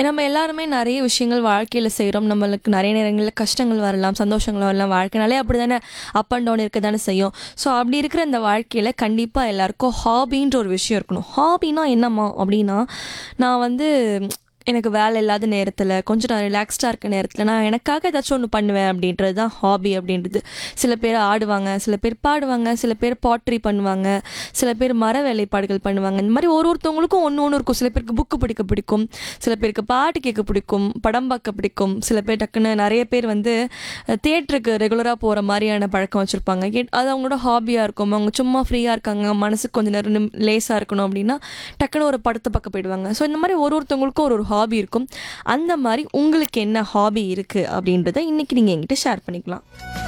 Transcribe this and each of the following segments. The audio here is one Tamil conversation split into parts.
நம்ம எல்லாருமே நிறைய விஷயங்கள் வாழ்க்கையில் செய்கிறோம் நம்மளுக்கு நிறைய நேரங்களில் கஷ்டங்கள் வரலாம் சந்தோஷங்கள் வரலாம் வாழ்க்கைனாலே அப்படி தானே அப் அண்ட் டவுன் இருக்க தானே செய்யும் ஸோ அப்படி இருக்கிற இந்த வாழ்க்கையில் கண்டிப்பாக எல்லாருக்கும் ஹாபின்ற ஒரு விஷயம் இருக்கணும் ஹாபினா என்னம்மா அப்படின்னா நான் வந்து எனக்கு வேலை இல்லாத நேரத்தில் கொஞ்சம் நான் ரிலாக்ஸ்டாக இருக்க நேரத்தில் நான் எனக்காக ஏதாச்சும் ஒன்று பண்ணுவேன் அப்படின்றது தான் ஹாபி அப்படின்றது சில பேர் ஆடுவாங்க சில பேர் பாடுவாங்க சில பேர் பாட்ரி பண்ணுவாங்க சில பேர் மர வேலைப்பாடுகள் பண்ணுவாங்க இந்த மாதிரி ஒரு ஒருத்தவங்களுக்கும் ஒன்று ஒன்று இருக்கும் சில பேருக்கு புக்கு படிக்க பிடிக்கும் சில பேருக்கு பாட்டு கேட்க பிடிக்கும் படம் பார்க்க பிடிக்கும் சில பேர் டக்குன்னு நிறைய பேர் வந்து தேட்டருக்கு ரெகுலராக போகிற மாதிரியான பழக்கம் வச்சுருப்பாங்க அது அவங்களோட ஹாபியாக இருக்கும் அவங்க சும்மா ஃப்ரீயாக இருக்காங்க மனசுக்கு கொஞ்சம் நேரம் லேஸாக இருக்கணும் அப்படின்னா டக்குன்னு ஒரு படத்தை பார்க்க போயிடுவாங்க ஸோ இந்த மாதிரி ஒரு ஒருத்தவங்களுக்கும் ஒரு ஒரு ஹாபி இருக்கும் அந்த மாதிரி உங்களுக்கு என்ன ஹாபி இருக்குது அப்படின்றத இன்றைக்கி நீங்கள் என்கிட்ட ஷேர் பண்ணிக்கலாம்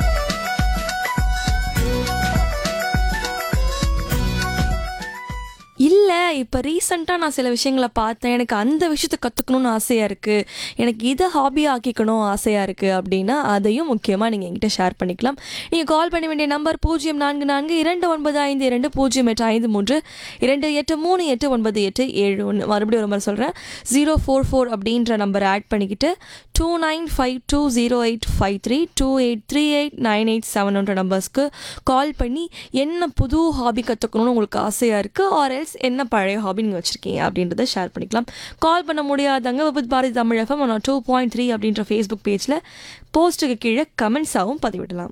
இல்லை இப்போ ரீசெண்டாக நான் சில விஷயங்களை பார்த்தேன் எனக்கு அந்த விஷயத்தை கற்றுக்கணும்னு ஆசையாக இருக்குது எனக்கு இதை ஹாபியாக ஆக்கிக்கணும் ஆசையாக இருக்குது அப்படின்னா அதையும் முக்கியமாக நீங்கள் என்கிட்ட ஷேர் பண்ணிக்கலாம் நீங்கள் கால் பண்ண வேண்டிய நம்பர் பூஜ்ஜியம் நான்கு நான்கு இரண்டு ஒன்பது ஐந்து இரண்டு பூஜ்ஜியம் எட்டு ஐந்து மூன்று இரண்டு எட்டு மூணு எட்டு ஒன்பது எட்டு ஏழு ஒன்று மறுபடியும் ஒரு மாதிரி சொல்கிறேன் ஜீரோ ஃபோர் ஃபோர் அப்படின்ற நம்பரை ஆட் பண்ணிக்கிட்டு two nine five two zero eight five three two eight three eight nine eight செவன்ன்ற நம்பர்ஸ்க்கு கால் பண்ணி என்ன புது ஹாபி கற்றுக்கணும்னு உங்களுக்கு ஆசையாக இருக்குது ஆர் எல்ஸ் என்ன பழைய ஹாபி நீங்கள் வச்சுருக்கீங்க அப்படின்றத ஷேர் பண்ணிக்கலாம் கால் பண்ண முடியாதவங்க with Bharathi Tamil FM one two point three அப்படின்ற ஃபேஸ்புக் பேஜில் போஸ்ட்டுக்கு கீழே கமெண்ட்ஸாகவும் பதிவிடலாம்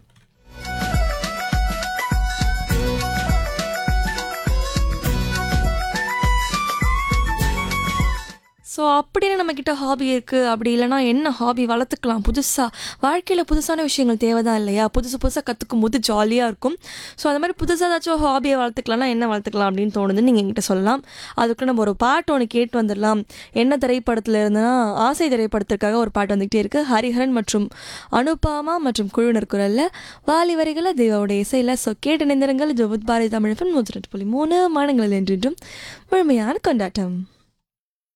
ஸோ அப்படின்னு நம்மக்கிட்ட ஹாபி இருக்குது அப்படி இல்லைனா என்ன ஹாபி வளர்த்துக்கலாம் புதுசாக வாழ்க்கையில் புதுசான விஷயங்கள் தேவைதான் இல்லையா புதுசு புதுசாக கற்றுக்கும் போது ஜாலியாக இருக்கும் ஸோ அந்த மாதிரி புதுசாக ஏதாச்சும் ஹாபியை வளர்த்துக்கலாம்னா என்ன வளர்த்துக்கலாம் அப்படின்னு தோணுதுன்னு நீங்கள் எங்கிட்ட சொல்லலாம் அதுக்கு நம்ம ஒரு பாட்டு ஒன்று கேட்டு வந்துடலாம் என்ன திரைப்படத்தில் இருந்ததுன்னா ஆசை திரைப்படத்திற்காக ஒரு பாட்டு வந்துக்கிட்டே இருக்குது ஹரிஹரன் மற்றும் அனுபாமா மற்றும் குழுவினர் குரலில் வாலி வரிகளை தேவாவுடைய இசையில் ஸோ கேட்டு நினைந்திருங்கள் ஜோபத் பாரதி தமிழ் நூற்றி ரெண்டு புள்ளி மூணு மாநிலங்களில் என்றென்றும் முழுமையான கொண்டாட்டம்